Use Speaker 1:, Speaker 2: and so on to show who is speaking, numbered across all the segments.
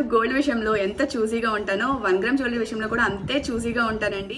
Speaker 1: gold విషయంలో ఎంత చూసీగా ఉంటానో వన్ గ్రామ్ జ్యువెలరీ విషయంలో కూడా అంతే చూసీగా ఉంటానండి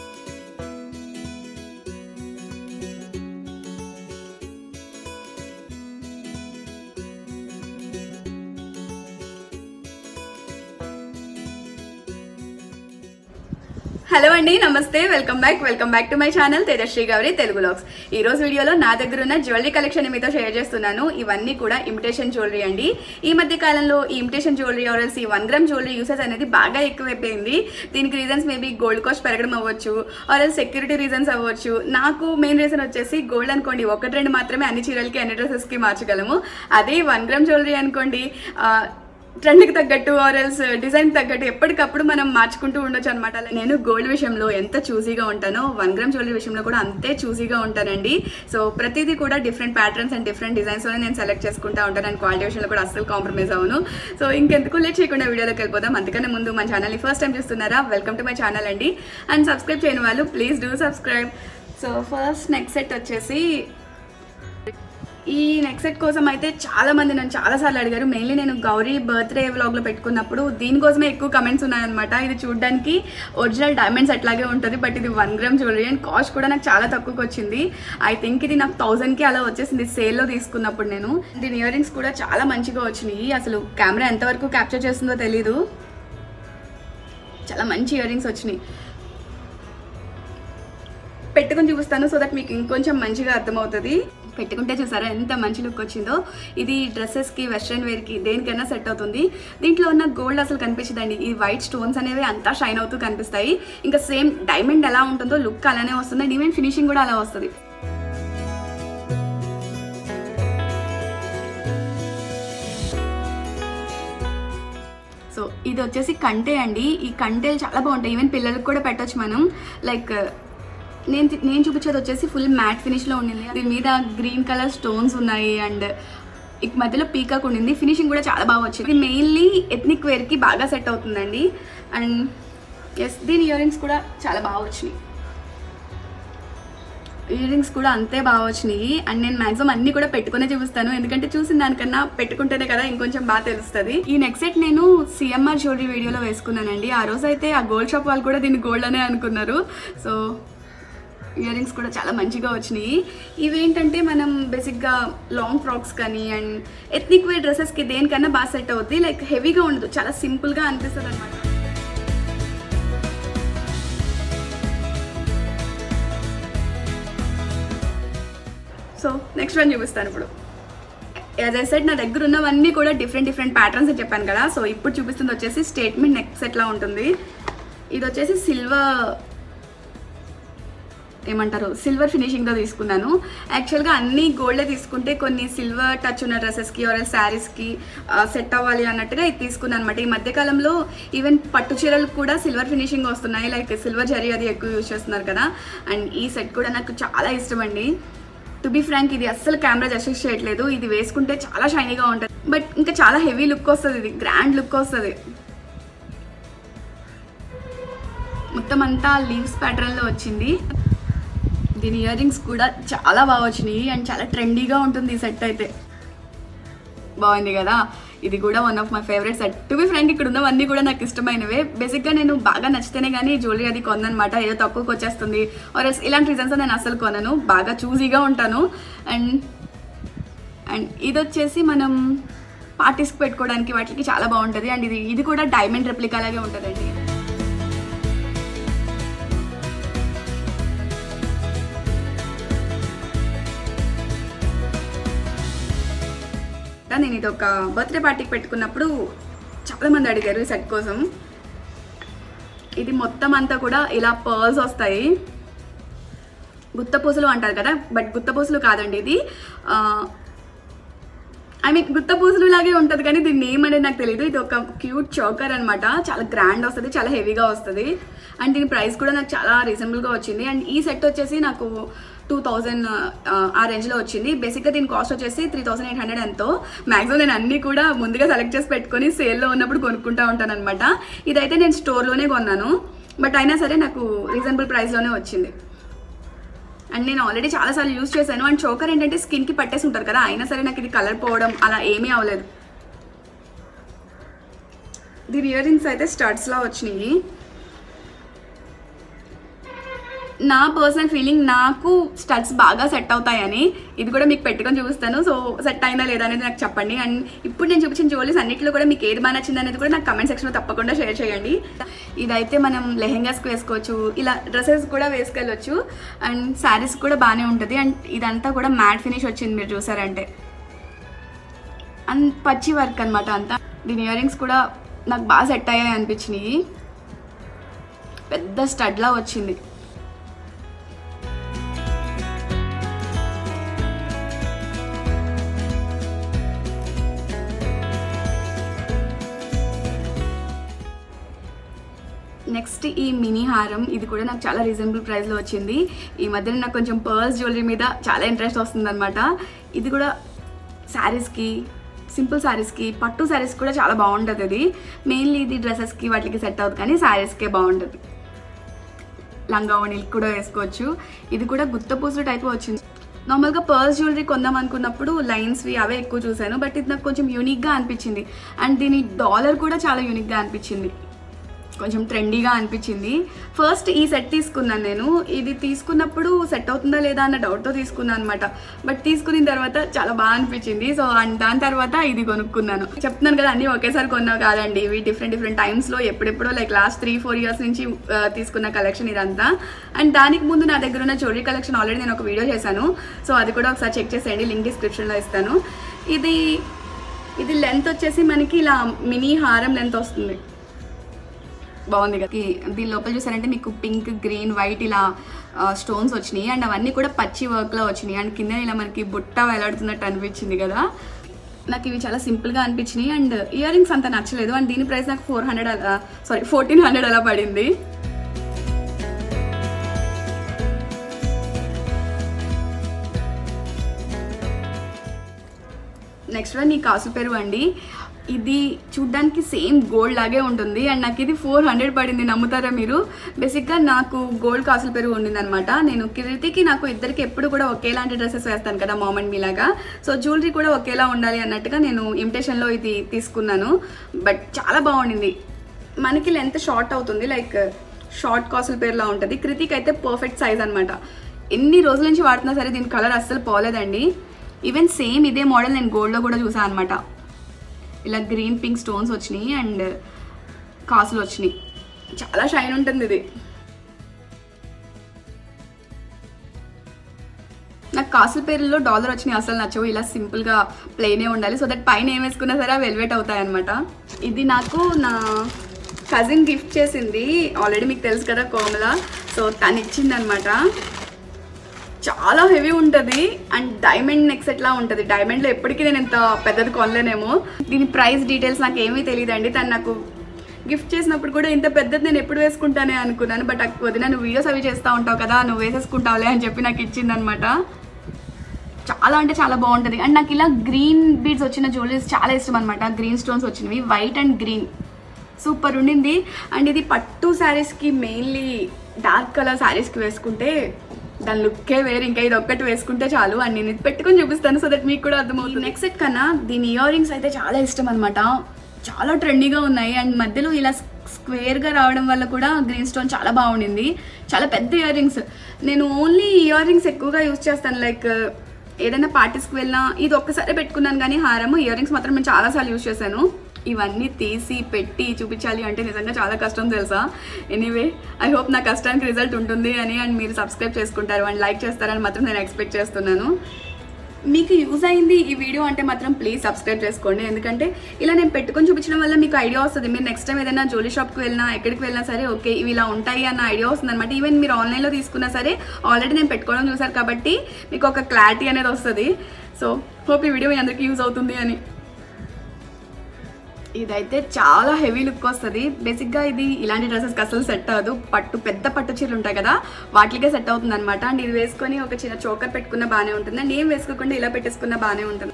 Speaker 1: హలో అండి నమస్తే welcome back welcome back to my channel Tejashree Gowri Telugu vlogs ఈ రోజు వీడియోలో నా దగ్గర ఉన్న జ్యువెలరీ కలెక్షన్ మీతో షేర్ చేస్తున్నాను ఇవన్నీ కూడా ఇమిటేషన్ జ్యువెలరీ అండి ఈ మధ్య కాలంలో ఈ ఇమిటేషన్ జ్యువెలరీ ఆర్ఎల్స్ ఈ వన్ గ్రామ్ జ్యువెలరీ యూసెస్ అనేది బాగా ఎక్కువైపోయింది దీనికి రీజన్స్ మేబీ గోల్డ్ కాస్ట్ పెరగడం అవ్వచ్చు ఆర్ఎల్ సెక్యూరిటీ రీజన్స్ అవ్వచ్చు నాకు మెయిన్ రీజన్ వచ్చేసి గోల్డ్ అనుకోండి ఒకటి రెండు మాత్రమే అన్ని చీరలకి అన్ని డ్రెస్సెస్కి మార్చగలము అదే వన్ గ్రామ్ జ్యువెలరీ అనుకోండి ఆ, ట్రెండ్కి తగ్గట్టు ఆర్ఎల్స్ డిజైన్ తగ్గట్టు ఎప్పటికప్పుడు మనం మార్చుకుంటూ ఉండొచ్చు అనమాట నేను గోల్డ్ విషయంలో ఎంత చూసీగా ఉంటానో వన్ గ్రామ్ జ్యువెలరీ విషయంలో కూడా అంతే చూసీగా ఉంటానండి సో ప్రతిదీ కూడా డిఫరెంట్ ప్యాటర్న్స్ అండ్ డిఫరెంట్ డిజైన్స్లోనే నేను సెలెక్ట్ చేసుకుంటా ఉంటాను అండ్ క్వాలిటీ విషయంలో కూడా అస్సలు కాంప్రమైజ్ అవును సో ఇంకెందుకు లేట్ చేయకుండా వీడియోలోకి వెళ్ళిపోదాం అందుకనే ముందు మన ఛానల్ని ఫస్ట్ టైం చూస్తున్నారా వెల్కమ్ టు మై ఛానల్ అండి అండ్ సబ్స్క్రైబ్ చేయని వాళ్ళు please do subscribe so first next set వచ్చేసి ఈ నెక్ సెట్ కోసం అయితే చాలా మంది నన్ను చాలా సార్లు అడిగారు మెయిన్లీ నేను గౌరీ బర్త్డే వ్లాగ్లో పెట్టుకున్నప్పుడు దీనికోసమే ఎక్కువ కమెంట్స్ ఉన్నాయన్నమాట ఇది చూడడానికి ఒరిజినల్ డైమండ్స్ అట్లాగే ఉంటుంది బట్ ఇది one gram jewellery and cost కూడా నాకు చాలా తక్కువకి వచ్చింది ఐ థింక్ ఇది నాకు థౌజండ్కి అలా వచ్చేసింది సేల్లో తీసుకున్నప్పుడు నేను దీని ఇయర్ రింగ్స్ కూడా చాలా మంచిగా వచ్చినాయి అసలు కెమెరా ఎంతవరకు క్యాప్చర్ చేస్తుందో తెలీదు చాలా మంచి ఇయర్ రింగ్స్ వచ్చినాయి పెట్టుకొని చూపిస్తాను సో దట్ మీకు ఇంకొంచెం మంచిగా అర్థమవుతుంది పెట్టుకుంటే చూసారా ఎంత మంచి లుక్ వచ్చిందో ఇది డ్రెస్సెస్కి వెస్ట్రన్ వేర్కి దేనికైనా సెట్ అవుతుంది దీంట్లో ఉన్న గోల్డ్ అసలు కనిపించదండి ఈ వైట్ స్టోన్స్ అనేవి అంతా షైన్ అవుతూ కనిపిస్తాయి ఇంకా సేమ్ డైమండ్ ఎలా ఉంటుందో లుక్ అలానే వస్తుంది అండ్ ఈవెన్ ఫినిషింగ్ కూడా అలా వస్తుంది సో ఇది వచ్చేసి కంటే అండి ఈ కంటేలు చాలా బాగుంటాయి ఈవెన్ పిల్లలకు కూడా పెట్టొచ్చు మనం లైక్ నేను తి- నేను చూపించేది వచ్చేసి ఫుల్ మ్యాట్ ఫినిష్లో ఉండింది దీని మీద గ్రీన్ కలర్ స్టోన్స్ ఉన్నాయి అండ్ ఇక మధ్యలో పీకాక్ ఉండింది ఫినిషింగ్ కూడా చాలా బాగా వచ్చింది ఇది మెయిన్లీ ఎథ్నిక్ వేర్కి బాగా సెట్ అవుతుందండి అండ్ ఎస్ దీని ఇయర్ రింగ్స్ కూడా చాలా బాగా వచ్చినాయి ఇయర్ రింగ్స్ కూడా అంతే బాగా వచ్చినాయి అండ్ నేను మాక్సిమం అన్ని కూడా పెట్టుకునే చూపిస్తాను ఎందుకంటే చూసిన దానికన్నా పెట్టుకుంటేనే కదా ఇంకొంచెం బాగా తెలుస్తుంది ఈ నెక్స్ట్ సెట్ నేను సిఎంఆర్ జ్యువెలరీ వీడియోలో వేసుకున్నానండి ఆ రోజు అయితే ఆ గోల్డ్ షాప్ వాళ్ళు కూడా దీన్ని గోల్డ్ అనే అనుకున్నారు సో ఇయర్ రింగ్స్ కూడా చాలా మంచిగా వచ్చినాయి ఇవేంటంటే మనం బేసిక్గా లాంగ్ ఫ్రాక్స్ కానీ అండ్ ఎథ్నిక్ వేర్ డ్రెస్సెస్కి దేనికన్నా బాగా సెట్ అవుద్ది లైక్ హెవీగా ఉండదు చాలా సింపుల్గా అనిపిస్తుంది అనమాట సో నెక్స్ట్ వన్ చూపిస్తాను ఇప్పుడు యాజ్ ఐ సెట్ నా దగ్గర ఉన్నవన్నీ కూడా డిఫరెంట్ డిఫరెంట్ ప్యాటర్న్స్ అని చెప్పాను కదా సో ఇప్పుడు చూపిస్తుంది వచ్చేసి స్టేట్మెంట్ నెక్ సెట్లా ఉంటుంది ఇది వచ్చేసి సిల్వర్ ఏమంటారు సిల్వర్ ఫినిషింగ్తో తీసుకున్నాను యాక్చువల్గా అన్ని గోల్డే తీసుకుంటే కొన్ని సిల్వర్ టచ్ ఉన్న డ్రెస్సెస్కి ఆర్ శారీస్కి సెట్ అవ్వాలి అన్నట్టుగా ఇది తీసుకున్నాను అనమాట ఈ మధ్యకాలంలో ఈవెన్ పట్టు చీరలకు కూడా సిల్వర్ ఫినిషింగ్ వస్తున్నాయి లైక్ సిల్వర్ జరీ అది ఎక్కువ యూజ్ చేస్తున్నారు కదా అండ్ ఈ సెట్ కూడా నాకు చాలా ఇష్టం అండి టు బి ఫ్రాంక్ ఇది అస్సలు కెమెరా జస్టిస్ చేయట్లేదు ఇది వేసుకుంటే చాలా షైనీగా ఉంటుంది బట్ ఇంకా చాలా హెవీ లుక్ వస్తుంది ఇది గ్రాండ్ లుక్ వస్తుంది మొత్తం అంతా లీవ్స్ ప్యాటర్న్లో వచ్చింది దీని ఇయర్ రింగ్స్ కూడా చాలా బాగా వచ్చినాయి అండ్ చాలా ట్రెండీగా ఉంటుంది ఈ సెట్ అయితే బాగుంది కదా ఇది కూడా one of my favourite set to be frank ఇక్కడ ఉన్నవన్నీ కూడా నాకు ఇష్టమైనవే బేసిక్గా నేను బాగా నచ్చితేనే కానీ జ్యువెలరీ అది కొననమాట ఏదో తక్కువకి వచ్చేస్తుంది ఆర్ ఇలాంటి రీజన్స్ నేను అసలు కొనను బాగా చూజీగా ఉంటాను అండ్ అండ్ ఇది వచ్చేసి మనం పార్టీస్కి పెట్టుకోవడానికి వాటికి చాలా బాగుంటుంది అండ్ ఇది ఇది కూడా డైమండ్ రెప్లికా లాగే ఉంటుందండి నేను ఇది ఒక బర్త్డే పార్టీకి పెట్టుకున్నప్పుడు చాలా మంది అడిగారు ఈ సెట్ కోసం ఇది మొత్తం అంతా కూడా ఇలా పర్ల్స్ వస్తాయి గుత్తపూసలు అంటారు కదా బట్ గుత్తపూసలు కాదండి ఇది ఐ మీన్ గుత్తపూసలు లాగే ఉంటుంది కానీ దీని నేమ్ అనేది నాకు తెలియదు ఇది ఒక క్యూట్ చౌకర్ అనమాట చాలా గ్రాండ్ వస్తుంది చాలా హెవీగా వస్తుంది అండ్ దీని ప్రైస్ కూడా నాకు చాలా రీజనబుల్గా వచ్చింది అండ్ ఈ సెట్ వచ్చేసి నాకు టూ థౌజండ్ ఆ రేంజ్లో వచ్చింది బేసిక్గా దీని కాస్ట్ వచ్చేసి త్రీ థౌసండ్ ఎయిట్ హండ్రెడ్ ఎంతో మ్యాక్సిమం నేను అన్ని కూడా ముందుగా సెలెక్ట్ చేసి పెట్టుకొని సేల్లో ఉన్నప్పుడు కొనుక్కుంటా ఉంటాను అనమాట ఇదైతే నేను స్టోర్లోనే కొన్నాను బట్ అయినా సరే నాకు రీజనబుల్ ప్రైస్లోనే వచ్చింది అండ్ నేను ఆల్రెడీ చాలాసార్లు యూస్ చేశాను అండ్ చోకర్ ఏంటంటే స్కిన్కి పట్టేసి ఉంటారు కదా అయినా సరే నాకు ఇది కలర్ పోవడం అలా ఏమీ అవ్వలేదు దీని ఇయర్ రింగ్స్ అయితే స్టడ్స్లా వచ్చినాయి నా పర్సనల్ ఫీలింగ్ నాకు స్టడ్స్ బాగా సెట్ అవుతాయని ఇది కూడా మీకు పెట్టుకొని చూపిస్తాను సో సెట్ అయిందా లేదా అనేది నాకు చెప్పండి అండ్ ఇప్పుడు నేను చూపించిన జ్యువెలరీస్ అన్నింటిలో కూడా మీకు ఏది బాగా నచ్చింది అనేది కూడా నాకు కమెంట్ సెక్షన్లో తప్పకుండా షేర్ చేయండి ఇదైతే మనం లెహెంగాస్కి వేసుకోవచ్చు ఇలా డ్రెస్సెస్ కూడా వేసుకెళ్ళొచ్చు అండ్ శారీస్ కూడా బాగానే ఉంటుంది అండ్ ఇదంతా కూడా మ్యాట్ ఫినిష్ వచ్చింది మీరు చూసారంటే అండ్ పచ్చి వర్క్ అనమాట అంతా దీని ఇయర్ రింగ్స్ కూడా నాకు బాగా సెట్ అయ్యాయి అనిపించినాయి పెద్ద స్టడ్లా వచ్చింది నెక్స్ట్ ఈ మినీ హారం ఇది కూడా నాకు చాలా రీజనబుల్ ప్రైస్లో వచ్చింది ఈ మధ్యన నాకు కొంచెం పర్ల్స్ జ్యువెలరీ మీద చాలా ఇంట్రెస్ట్ వస్తుందన్నమాట ఇది కూడా శారీస్కి సింపుల్ శారీస్కి పట్టు శారీస్ కూడా చాలా బాగుంటుంది అది మెయిన్లీ ఇది డ్రెస్సెస్కి వాటికి సెట్ అవుతుంది కానీ శారీస్కే బాగుంటుంది లంగా ఓణీలు కూడా వేసుకోవచ్చు ఇది కూడా గుత్త పూసలు టైప్ వచ్చింది నార్మల్గా పర్ల్స్ జ్యువెలరీ కొందాం అనుకున్నప్పుడు లైన్స్వి అవే ఎక్కువ చూశాను బట్ ఇది నాకు కొంచెం యూనిక్గా అనిపించింది అండ్ దీని డాలర్ కూడా చాలా యూనిక్గా అనిపించింది కొంచెం ట్రెండీగా అనిపించింది ఫస్ట్ ఈ సెట్ తీసుకున్నాను నేను ఇది తీసుకున్నప్పుడు సెట్ అవుతుందా లేదా అన్న డౌట్తో తీసుకున్నాను అనమాట బట్ తీసుకున్న తర్వాత చాలా బాగా అనిపించింది సో అండ్ దాని తర్వాత ఇది కొనుక్కున్నాను చెప్తున్నాను కదా అన్నీ ఒకేసారి కొన్నావు కాదండి ఇవి డిఫరెంట్ డిఫరెంట్ టైమ్స్లో ఎప్పుడెప్పుడో like last three four years నుంచి ఆ, తీసుకున్న కలెక్షన్ ఇదంతా అండ్ దానికి ముందు నా దగ్గర ఉన్న జ్యువెలరీ కలెక్షన్ ఆల్రెడీ నేను ఒక వీడియో చేశాను సో అది కూడా ఒకసారి చెక్ చేసేయండి లింక్ డిస్క్రిప్షన్లో ఇస్తాను ఇది ఇది లెంత్ వచ్చేసి మనకి ఇలా మినీ హారం లెంత్ వస్తుంది బాగుంది కదా ఈ- దీని లోపల చూసారంటే మీకు పింక్ గ్రీన్ వైట్ ఇలా స్టోన్స్ వచ్చినాయి అండ్ అవన్నీ కూడా పచ్చి వర్క్లో వచ్చినాయి అండ్ కింద ఇలా మనకి బుట్ట వేలాడుతున్నట్టు అనిపించింది కదా నాకు ఇవి చాలా సింపుల్గా అనిపించినాయి అండ్ ఇయర్ రింగ్స్ అంత నచ్చలేదు అండ్ దీని ప్రైస్ నాకు ఫోర్ హండ్రెడ్ అలా సారీ ఫోర్టీన్ హండ్రెడ్ అలా పడింది నెక్స్ట్ వన్ ఈ కాసు పెరుగు అండి ఇది చూడ్డానికి సేమ్ గోల్డ్ లాగే ఉంటుంది అండ్ నాకు ఇది ఫోర్ హండ్రెడ్ పడింది నమ్ముతారా మీరు బేసిక్గా నాకు గోల్డ్ కాసుల పెరుగు ఉండింది అనమాట నేను కిరీతికి నాకు ఇద్దరికి ఎప్పుడు కూడా ఒకేలాంటి డ్రెస్సెస్ వేస్తాను కదా మామన్ మీలాగా సో జ్యువెలరీ కూడా ఒకేలా ఉండాలి అన్నట్టుగా నేను ఇమిటేషన్లో ఇది తీసుకున్నాను బట్ చాలా బాగుండింది మనకి లెంత్ షార్ట్ అవుతుంది లైక్ షార్ట్ కాసుల పేరులా ఉంటుంది కృతిక్ అయితే పర్ఫెక్ట్ సైజ్ అనమాట ఎన్ని రోజుల నుంచి వాడుతున్నా సరే దీని కలర్ అస్సలు పోలేదండి ఈవెన్ సేమ్ ఇదే మోడల్ నేను గోల్డ్లో కూడా చూసాను అనమాట ఇలా గ్రీన్ పింక్ స్టోన్స్ వచ్చినాయి అండ్ కాసులు వచ్చినాయి చాలా షైన్ ఉంటుంది ఇది నాకు కాసుల పేర్లలో డాలర్ వచ్చినాయి అసలు నచ్చవు ఇలా సింపుల్గా ప్లెయినే ఉండాలి సో దట్ పైన ఏం వేసుకున్నా సరే అవి వెల్వెట్ అవుతాయి అనమాట ఇది నాకు నా కజిన్ గిఫ్ట్ చేసింది ఆల్రెడీ మీకు తెలుసు కదా కోమల సో తను ఇచ్చింది అనమాట చాలా హెవీ ఉంటుంది అండ్ డైమండ్ నెక్ సెట్ లా ఉంటుంది డైమండ్లో ఎప్పటికీ నేను ఇంత పెద్దది కొనలేనేమో దీని ప్రైస్ డీటెయిల్స్ నాకు ఏమీ తెలియదండి తను నాకు గిఫ్ట్ చేసినప్పుడు కూడా ఇంత పెద్దది నేను ఎప్పుడు వేసుకుంటానే అనుకున్నాను బట్ వదిన నువ్వు వీడియోస్ అవి చేస్తూ ఉంటావు కదా నువ్వు వేసేసుకుంటావులే అని చెప్పి నాకు ఇచ్చిందనమాట చాలా అంటే చాలా బాగుంటుంది అండ్ నాకు ఇలా గ్రీన్ బీడ్స్ వచ్చిన జ్యువెలరీస్ చాలా ఇష్టం అనమాట గ్రీన్ స్టోన్స్ వచ్చినవి వైట్ అండ్ గ్రీన్ సూపర్ ఉండింది అండ్ ఇది పట్టు శారీస్కి మెయిన్లీ డార్క్ కలర్ శారీస్కి వేసుకుంటే దాని లుక్కే వేరు ఇంకా ఇది ఒక్కటి వేసుకుంటే చాలు అండ్ నేను ఇది పెట్టుకొని చూపిస్తాను సో దట్ మీకు కూడా అర్థమవుతుంది నెక్స్ట్ సెట్ కన్నా దీని ఇయర్ రింగ్స్ అయితే చాలా ఇష్టం అనమాట చాలా ట్రెండీగా ఉన్నాయి అండ్ మధ్యలో ఇలా స్క్వేర్గా రావడం వల్ల కూడా గ్రీన్ స్టోన్ చాలా బాగుండింది చాలా పెద్ద ఇయర్ రింగ్స్ నేను ఓన్లీ ఇయర్ రింగ్స్ ఎక్కువగా యూజ్ చేస్తాను లైక్ ఏదైనా పార్టీస్కి వెళ్ళినా ఇది ఒక్కసారి పెట్టుకున్నాను కానీ హారము ఇయర్ రింగ్స్ మాత్రం నేను చాలాసార్లు యూజ్ చేశాను ఇవన్నీ తీసి పెట్టి చూపించాలి అంటే నిజంగా చాలా కష్టం తెలుసా ఎనీవే ఐ హోప్ నా కష్టానికి రిజల్ట్ ఉంటుంది అని అండ్ మీరు సబ్స్క్రైబ్ చేసుకుంటారు అండ్ లైక్ చేస్తారని మాత్రం నేను ఎక్స్పెక్ట్ చేస్తున్నాను మీకు యూజ్ అయింది ఈ వీడియో అంటే మాత్రం ప్లీజ్ సబ్స్క్రైబ్ చేసుకోండి ఎందుకంటే ఇలా నేను పెట్టుకొని చూపించడం వల్ల మీకు ఐడియా వస్తుంది మీరు నెక్స్ట్ టైం ఏదైనా జ్యువెలరీ షాప్కి వెళ్ళినా ఎక్కడికి వెళ్ళినా సరే ఓకే ఇవి ఇలా ఉంటాయి అన్న ఐడియా వస్తుంది అనమాట ఈవెన్ మీరు ఆన్లైన్లో తీసుకున్నా సరే ఆల్రెడీ నేను పెట్టుకోవడం చూసారు కాబట్టి మీకు ఒక క్లారిటీ అనేది వస్తుంది సో హోప్ ఈ వీడియో మీ అందరికీ యూజ్ అవుతుంది అని ఇదైతే చాలా హెవీ లుక్ వస్తుంది బేసిక్గా ఇది ఇలాంటి డ్రెస్సెస్కి అసలు సెట్ అవ్వదు పట్టు పెద్ద పట్టు చీరలు ఉంటాయి కదా వాటికే సెట్ అవుతుంది అనమాట అండ్ ఇది వేసుకొని ఒక చిన్న చోకర్ పెట్టుకున్న బాగానే ఉంటుంది అండ్ ఏం వేసుకోకుండా ఇలా పెట్టేసుకున్న బాగానే ఉంటుంది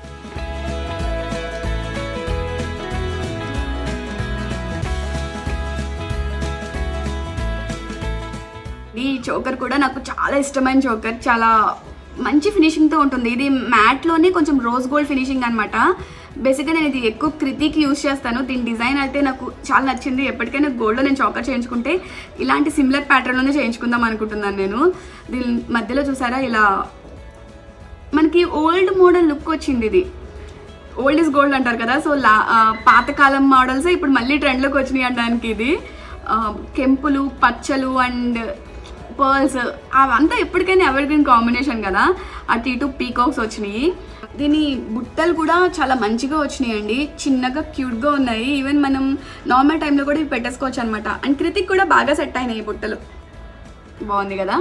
Speaker 1: ఈ చోకర్ కూడా నాకు చాలా ఇష్టమైన చోకర్ చాలా మంచి ఫినిషింగ్తో ఉంటుంది ఇది మ్యాట్లోనే కొంచెం రోజ్ గోల్డ్ ఫినిషింగ్ అనమాట బేసిక్గా నేను ఇది ఎక్కువ కృతికి యూస్ చేస్తాను దీని డిజైన్ అయితే నాకు చాలా నచ్చింది ఎప్పటికైనా గోల్డ్లో నేను చాకర్ చేయించుకుంటే ఇలాంటి సిమిలర్ ప్యాటర్న్లోనే చేయించుకుందాం అనుకుంటున్నాను నేను దీని మధ్యలో చూసారా ఇలా మనకి ఓల్డ్ మోడల్ లుక్ వచ్చింది ఇది ఓల్డ్ ఇస్ గోల్డ్ అంటారు కదా సో లా ఆ, పాతకాలం మోడల్స్ ఇప్పుడు మళ్ళీ ట్రెండ్లోకి వచ్చినాయి అనడానికి ఇది ఆ, కెంపులు పచ్చలు అండ్ పర్ల్స్ అవంతా ఎప్పటికైనా ఎవర్ గ్రీన్ కాంబినేషన్ కదా అటు ఇటు పీకాక్స్ వచ్చినాయి దీని బుట్టలు కూడా చాలా మంచిగా వచ్చినాయండి చిన్నగా క్యూట్గా ఉన్నాయి ఈవెన్ మనం నార్మల్ టైంలో కూడా ఇవి పెట్టేసుకోవచ్చు అనమాట అండ్ కృతిక్ కూడా బాగా సెట్ అయినాయి ఈ బుట్టలు బాగుంది కదా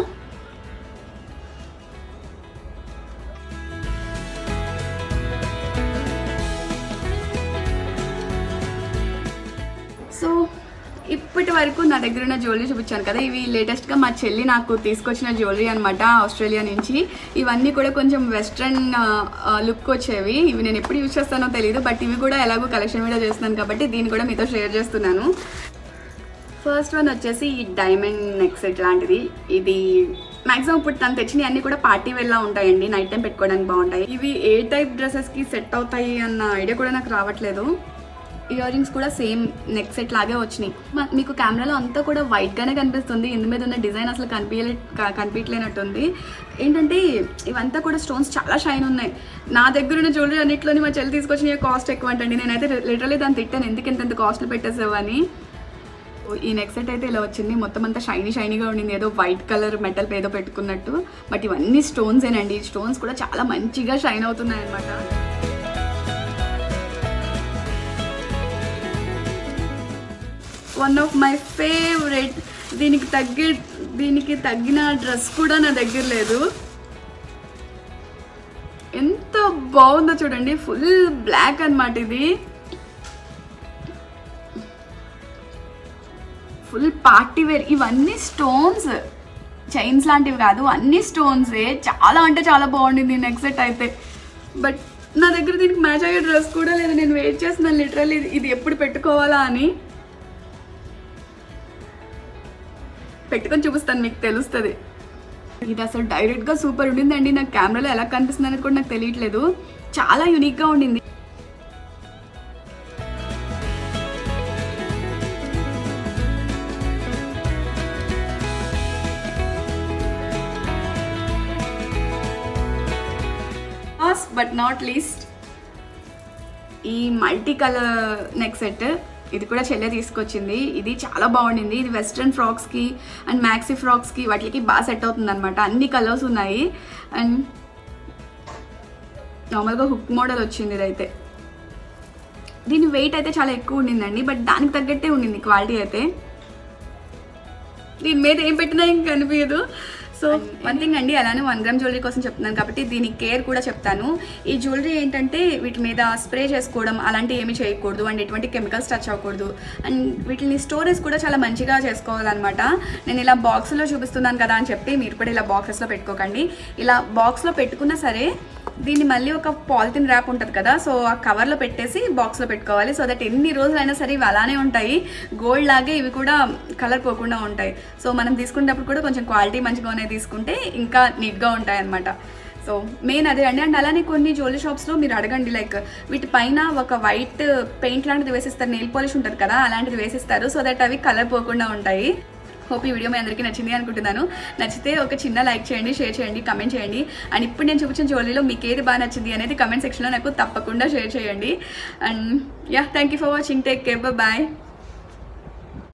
Speaker 1: సో ఇప్పటి వరకు నా దగ్గర ఉన్న జ్యువెలరీ చూపించాను కదా ఇవి లేటెస్ట్గా మా చెల్లి నాకు తీసుకొచ్చిన జ్యువెలరీ అనమాట ఆస్ట్రేలియా నుంచి ఇవన్నీ కూడా కొంచెం వెస్ట్రన్ లుక్ వచ్చేవి ఇవి నేను ఎప్పుడు యూజ్ చేస్తానో తెలియదు బట్ ఇవి కూడా ఎలాగో కలెక్షన్ వీడియో చేస్తున్నాను కాబట్టి దీన్ని కూడా మీతో షేర్ చేస్తున్నాను ఫస్ట్ వన్ వచ్చేసి ఈ డైమండ్ నెక్ సెట్ లాంటిది ఇది మాక్సిమం ఇప్పుడు తను తెచ్చినవి అన్ని కూడా పార్టీ వేర్లా ఉంటాయండి నైట్ టైం పెట్టుకోవడానికి బాగుంటాయి ఇవి ఏ టైప్ డ్రెస్సెస్కి సెట్ అవుతాయి అన్న ఐడియా కూడా నాకు రావట్లేదు ఇయర్ రింగ్స్ కూడా సేమ్ నెక్ సెట్ లాగే వచ్చినాయి మ- మీకు కెమెరాలో అంతా కూడా వైట్గానే కనిపిస్తుంది ఇందు మీద ఉన్న డిజైన్ అసలు కనిపించలే క- కనిపించలేనట్టుంది ఏంటంటే ఇవంతా కూడా స్టోన్స్ చాలా షైన్ ఉన్నాయి నా దగ్గర ఉన్న జ్యువెలరీ అన్నింటిలోని మా చెల్లి తీసుకొచ్చిన కాస్ట్ ఎక్కువ అంటండి నేనైతే లిటరలీ దాన్ని తిట్టాను ఎందుకు ఇంత కాస్ట్లు పెట్టేసావని ఈ నెక్ సెట్ అయితే ఇలా వచ్చింది మొత్తం అంతా షైనీ షైనీగా ఉండింది ఏదో వైట్ కలర్ మెటల్ ఏదో పెట్టుకున్నట్టు బట్ ఇవన్నీ స్టోన్స్ ఏనండి స్టోన్స్ కూడా చాలా మంచిగా షైన్ అవుతున్నాయి అనమాట వన్ ఆఫ్ మై ఫేవరెట్ దీనికి తగ్గి దీనికి తగ్గిన డ్రెస్ కూడా నా దగ్గర లేదు ఎంత బాగుందో చూడండి ఫుల్ బ్లాక్ అన్నమాట ఇది ఫుల్ పార్టీ వేర్ ఇవన్నీ స్టోన్స్ చైన్స్ లాంటివి కాదు అన్ని స్టోన్సే చాలా అంటే చాలా బాగుండింది నెక్ సెట్ అయితే బట్ నా దగ్గర దీనికి మ్యాచ్ అయ్యే డ్రెస్ కూడా లేదు నేను వెయిట్ చేస్తున్నాను లిటరల్లీ ఇది ఎప్పుడు పెట్టుకోవాలా అని పెట్టుకొని చూపిస్తాను మీకు తెలుస్తుంది ఇది అసలు డైరెక్ట్గా సూపర్ ఉండిందండి నాకు కెమెరాలో ఎలా కనిపిస్తుంది అనేది కూడా నాకు తెలియట్లేదు చాలా యూనిక్గా ఉండింది లాస్ట్ బట్ నాట్ లీస్ట్ ఈ మల్టీ కలర్ నెక్ సెట్ ఇది కూడా చెల్లె తీసుకొచ్చింది ఇది చాలా బాగుండింది ఇది వెస్ట్రన్ ఫ్రాక్స్కి అండ్ మ్యాక్సీ ఫ్రాక్స్కి వాటికి బాగా సెట్ అవుతుంది అనమాట అన్ని కలర్స్ ఉన్నాయి అండ్ నార్మల్గా హుక్ మోడల్ వచ్చింది ఇదైతే దీని వెయిట్ అయితే చాలా ఎక్కువ ఉండిందండి బట్ దానికి తగ్గట్టే ఉండింది క్వాలిటీ అయితే దీని మీద ఏం పెట్టినా ఇంక కనిపించదు సో వన్ థింగ్ అండి అలానే వన్ గ్రామ్ జ్యువెలరీ కోసం చెప్తున్నాను కాబట్టి దీని కేర్ కూడా చెప్తాను ఈ జ్యువెలరీ ఏంటంటే వీటి మీద స్ప్రే చేసుకోవడం అలాంటివి ఏమీ చేయకూడదు అండ్ ఎటువంటి కెమికల్స్ టచ్ అవ్వకూడదు అండ్ వీటిని స్టోరేజ్ కూడా చాలా మంచిగా చేసుకోవాలన్నమాట నేను ఇలా బాక్స్లో చూపిస్తున్నాను కదా అని చెప్పి మీరు కూడా ఇలా బాక్సెస్లో పెట్టుకోకండి ఇలా బాక్స్లో పెట్టుకున్నా సరే దీన్ని మళ్ళీ ఒక పాలిథిన్ ర్యాప్ ఉంటుంది కదా సో ఆ కవర్లో పెట్టేసి బాక్స్లో పెట్టుకోవాలి సో దట్ ఎన్ని రోజులైనా సరే ఇవి అలానే ఉంటాయి గోల్డ్ లాగే ఇవి కూడా కలర్ పోకుండా ఉంటాయి సో మనం తీసుకునేటప్పుడు కూడా కొంచెం క్వాలిటీ మంచిగా ఉన్నాయి తీసుకుంటే ఇంకా నీట్గా ఉంటాయి అన్నమాట సో మెయిన్ అదే అండి అండ్ అలానే కొన్ని జ్యువెలరీ షాప్స్లో మీరు అడగండి లైక్ వీటి పైన ఒక వైట్ పెయింట్ లాంటిది వేసిస్తారు నెయిల్ పాలిష్ ఉంటుంది కదా అలాంటిది వేసిస్తారు సో దట్ అవి కలర్ పోకుండా ఉంటాయి హోప్ ఈ వీడియో మీ అందరికీ నచ్చింది అనుకుంటున్నాను నచ్చితే ఒక చిన్న లైక్ చేయండి షేర్ చేయండి కమెంట్ చేయండి అండ్ ఇప్పుడు నేను చూపించిన జ్యువెలరీలో మీకు ఏది బాగా నచ్చింది అనేది కమెంట్ సెక్షన్లో నాకు తప్పకుండా షేర్ చేయండి and yeah thank you for watching take care bye